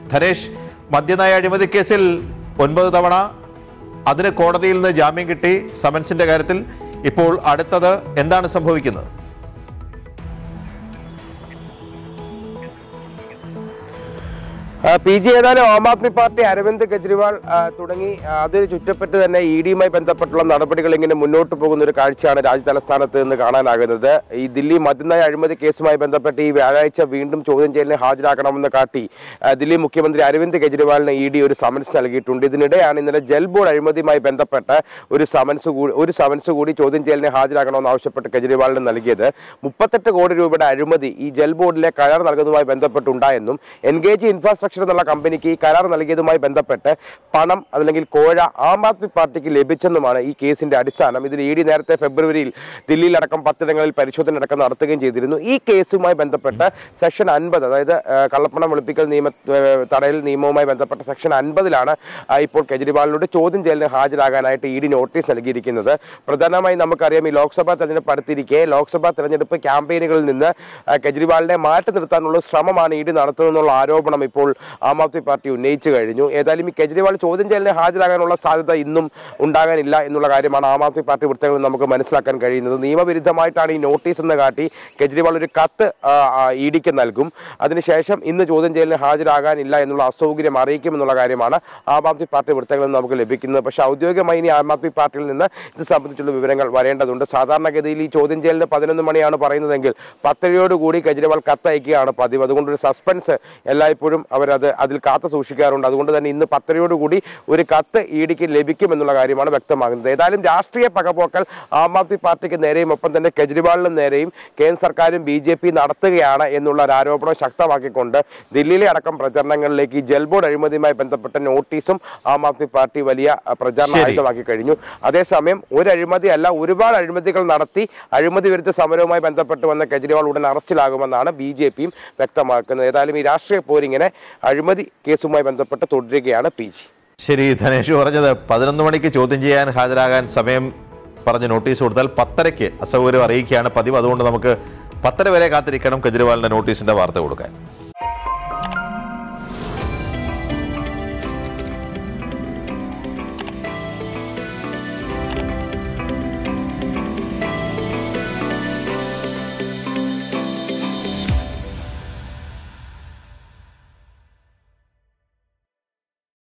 ധനേഷ് മദ്യനയ അഴിമതി കേസിൽ ഒൻപത് തവണ അതിന് കോടതിയിൽ നിന്ന് ജാമ്യം കിട്ടി സമൻസിന്റെ കാര്യത്തിൽ ഇപ്പോൾ അടുത്തത് എന്താണ് സംഭവിക്കുന്നത് ആ, പി ജി ഏതായാലും ആം ആദ്മി പാർട്ടി അരവിന്ദ് കെജ്രിവാൾ ആ, തുടങ്ങി ആ, അതിന് ചുറ്റപ്പെട്ട് തന്നെ ഇ ഡിയുമായി ബന്ധപ്പെട്ടുള്ള നടപടികൾ ഇങ്ങനെ മുന്നോട്ട് പോകുന്ന ഒരു കാഴ്ചയാണ് രാജ്യ തലസ്ഥാനത്ത് നിന്ന് കാണാനാകുന്നത് ഈ ദില്ലി മദ്യനയ അഴിമതി കേസുമായി ബന്ധപ്പെട്ട് ഈ വ്യാഴാഴ്ച വീണ്ടും ചോദ്യം ചെയ്യലിന് ഹാജരാക്കണമെന്ന് കാട്ടി ആ, ദില്ലി മുഖ്യമന്ത്രി അരവിന്ദ് കെജ്രിവാളിന് ഇ ഡി ഒരു സമൻസ് നൽകിയിട്ടുണ്ട് ഇതിനിടെയാണ് ഇന്നലെ ജൽ ബോർഡ് അഴിമതിയുമായി ബന്ധപ്പെട്ട് ഒരു സമൻസ് കൂടി ഒരു സമൻസ് കൂടി ചോദ്യം ചെയ്യലിന് ഹാജരാക്കണമെന്ന് ആവശ്യപ്പെട്ട് കെജ്രിവാളിന് നൽകിയത് മുപ്പത്തെട്ട് കോടി രൂപയുടെ അഴിമതി ഈ ജൽ ബോർഡിലെ കരാർ നൽകുന്നതുമായി ബന്ധപ്പെട്ടുണ്ടായെന്നും എൻഗേജ് ഇൻഫ്രാസ്ട്രക്ചർ എന്നുള്ള കമ്പനിക്ക് ഈ കരാർ നൽകിയതുമായി ബന്ധപ്പെട്ട് പണം അല്ലെങ്കിൽ കോഴ ആം ആദ്മി പാർട്ടിക്ക് ലഭിച്ചെന്നുമാണ് ഈ കേസിന്റെ അടിസ്ഥാനം ഇതിൽ ഇ ഡി നേരത്തെ ഫെബ്രുവരിയിൽ ദില്ലിയിലടക്കം പത്തിടങ്ങളിൽ പരിശോധന അടക്കം നടത്തുകയും ചെയ്തിരുന്നു ഈ കേസുമായി ബന്ധപ്പെട്ട് സെക്ഷൻ അൻപത് അതായത് ആ, കള്ളപ്പണം വെളുപ്പിക്കൽ നിയമ ആ, തടയൽ നിയമവുമായി ബന്ധപ്പെട്ട സെക്ഷൻ അൻപതിലാണ് ഇപ്പോൾ കെജ്രിവാളിനോട് ചോദ്യം ചെയ്യലിന് ഹാജരാകാനായിട്ട് ഇ ഡി നോട്ടീസ് നൽകിയിരിക്കുന്നത് പ്രധാനമായും നമുക്കറിയാം ഈ ലോക്സഭാ തെരഞ്ഞെടുപ്പ് അടുത്തിരിക്കെ ലോക്സഭാ തെരഞ്ഞെടുപ്പ് ക്യാമ്പയിനുകളിൽ നിന്ന് ആ, കെജ്രിവാളിനെ മാറ്റി നിർത്താനുള്ള ശ്രമമാണ് ഇ ഡി നടത്തുന്നതെന്നുള്ള ആരോപണം ഇപ്പോൾ ആം ആദ്മി പാർട്ടി ഉന്നയിച്ചു കഴിഞ്ഞു ഏതായാലും ഈ കെജ്രിവാൾ ചോദ്യം ചെയ്യലിന് ഹാജരാകാനുള്ള സാധ്യത ഇന്നും ഉണ്ടാകാനില്ല എന്നുള്ള കാര്യമാണ് ആം ആദ്മി പാർട്ടി വൃത്തങ്ങളിൽ നമുക്ക് മനസ്സിലാക്കാൻ കഴിയുന്നത് നിയമവിരുദ്ധമായിട്ടാണ് ഈ നോട്ടീസ് എന്ന് കാട്ടി കെജ്രിവാൾ ഒരു കത്ത് ഇ ഡിക്ക് നൽകും അതിനുശേഷം ഇന്ന് ചോദ്യം ചെയ്യലിന് ഹാജരാകാനില്ല എന്നുള്ള അസൗകര്യം അറിയിക്കുമെന്നുള്ള കാര്യമാണ് ആം ആദ്മി പാർട്ടി വൃത്തങ്ങളിൽ നിന്ന് നമുക്ക് ലഭിക്കുന്നത് പക്ഷേ ഔദ്യോഗികമായി ഇനി ആം ആദ്മി പാർട്ടിയിൽ നിന്ന് ഇത് സംബന്ധിച്ചുള്ള വിവരങ്ങൾ വരേണ്ടതുണ്ട് സാധാരണഗതിയിൽ ഈ ചോദ്യം ചെയ്യലിന് പതിനൊന്ന് മണിയാണ് പറയുന്നതെങ്കിൽ പത്തരയോടുകൂടി കെജ്രിവാൾ കത്തയക്കുകയാണ് പതിവ് അതുകൊണ്ട് ഒരു സസ്പെൻസ് എല്ലായ്പ്പോഴും അവരത് അതിൽ കാത്തു സൂക്ഷിക്കാറുണ്ട് അതുകൊണ്ട് തന്നെ ഇന്ന് പത്തരയോടുകൂടി ഒരു കത്ത് ഇ ഡിക്ക് ലഭിക്കുമെന്നുള്ള കാര്യമാണ് വ്യക്തമാകുന്നത് ഏതായാലും രാഷ്ട്രീയ പകപോക്കൽ ആം ആദ്മി പാർട്ടിക്ക് നേരെയും ഒപ്പം തന്നെ കെജ്രിവാളിനും നേരെയും കേന്ദ്ര സർക്കാരും ബി ജെ പി നടത്തുകയാണ് എന്നുള്ള ഒരു ആരോപണം ശക്തമാക്കിക്കൊണ്ട് ദില്ലിയിലെ അടക്കം പ്രചരണങ്ങളിലേക്ക് ഈ ജൽ ബോർഡ് അഴിമതിയുമായി ബന്ധപ്പെട്ട നോട്ടീസും ആം ആദ്മി പാർട്ടി വലിയ അഹ്, പ്രചാരണ ശരി. ആയുധമാക്കി കഴിഞ്ഞു അതേസമയം ഒരു അഴിമതി അല്ല ഒരുപാട് അഴിമതികൾ നടത്തി അഴിമതി വിരുദ്ധ സമരവുമായി ബന്ധപ്പെട്ട് വന്ന കെജ്രിവാൾ ഉടൻ അറസ്റ്റിലാകുമെന്നാണ് ബി ജെ പിയും വ്യക്തമാക്കുന്നത് ഏതായാലും ഈ രാഷ്ട്രീയ പോരിങ്ങനെ അഴിമതി കേസുമായി ബന്ധപ്പെട്ട് തുടരുകയാണ് പി ജി ശരി ധനേഷ് പറഞ്ഞത് പതിനൊന്ന് മണിക്ക് ചോദ്യം ചെയ്യാൻ ഹാജരാകാൻ സമയം പറഞ്ഞ് നോട്ടീസ് കൊടുത്താൽ പത്തരയ്ക്ക് അസൗകര്യം അറിയിക്കുകയാണ് പതിവ് അതുകൊണ്ട് നമുക്ക് പത്തര വരെ കാത്തിരിക്കണം കെജ്രിവാളിന്റെ നോട്ടീസിന്റെ വാർത്ത കൊടുക്കാൻ